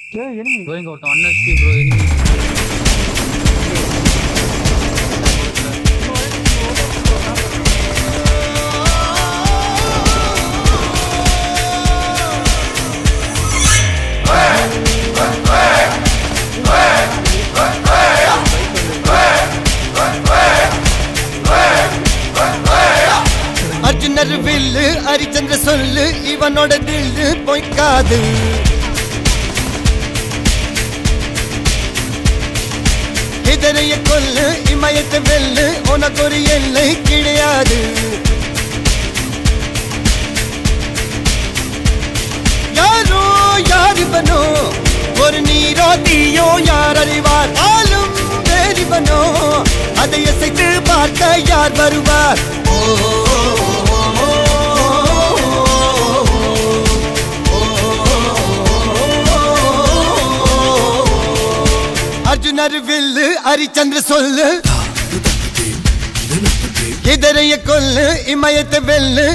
ஏய் enemy. Bro இங்க ஒருத்தன் ஒன் ஹெச்பி ப்ரோ எனிமி அர்ஜுனர் வில்லு ஹரிச்சந்திர சொல்லு இவனோட தில்லு பொய்க்காது இதரைய கொல்லு இமயத்தை வெல்லு உனக்கு ஒரு எல்லை கிடையாது யாரோ யார் இவனோ ஒரு நீரோ தீயோ யார் அறிவார் ஆளும் வேறிவனோ அதை அசைத்து பார்க்க யார் வருவார் அர்ஜுனர் வில்லு ஹரிச்சந்திர சொல்லு இதரைய கொல்லு இமயத்தை வெல்லு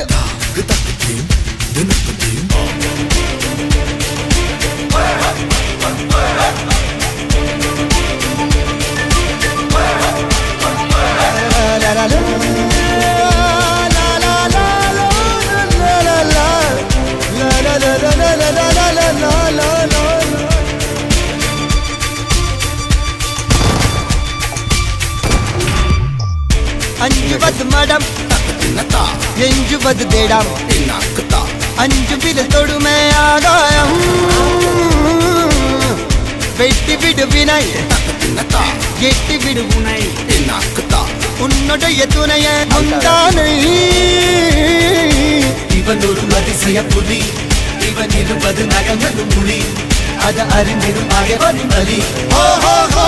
அஞ்சுவது மடம் எஞ்சுவது தேடம் அஞ்சு வித தொடுமை ஆகாயம் வெட்டி விடு வினை எட்டி விடு உனை உன்னுடைய துணைய முந்தானை இவன் ஒரு அதிசய புலி இவன் இருபது நகங்களும் மொழி அது அறிந்திடும் ஆகவனின் வலி ஓ ஹோ ஹோ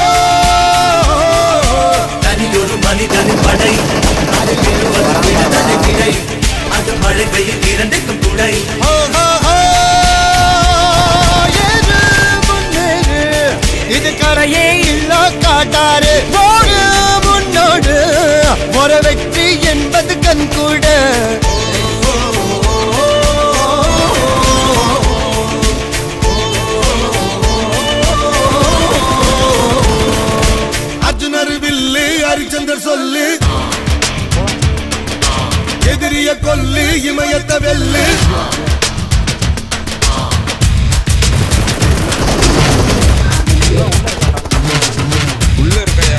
தனி ஒரு மனிதனின் படை அதில் இருபது விடுதலை விடை அது மழை வெயில் இரண்டுக்கும் துடை ஓ ஹோ ஹோ ஏறு முன்னேறு இது கரையே இல்ல காட்டாரு ஓடு முன்னோடு ஒரு வெற்றி என்பது கண் கூட அர்ஜுனர் வில்லு ஹரிச்சந்தர் சொல்லு எதிரிய கொல்லு இமயத்த வெல்லு உள்ள இருக்கையா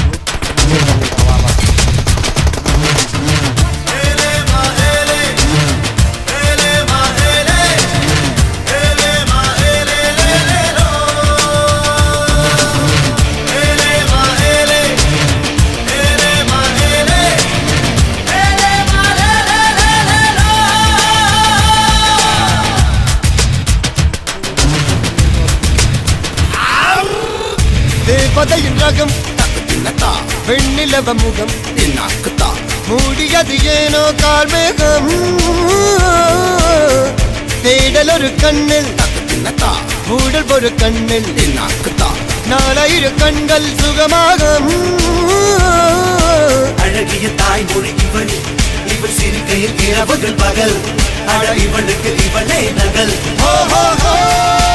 தேவதையின் ரகம் வெண்ணிலவ முகம் மூடியது ஏனோ கார்மேகம் தேடல் ஒரு கண்ணில் மூடல் ஒரு கண்ணில் நாலாயிரு கண்கள் சுகமாக அழகிய தாய்மொழி இவள் இவள் சிரிக்கையில் இரவுகள் பகல் அழ இவளுக்கு இவளே நகல் ஓ ஹோ ஹோ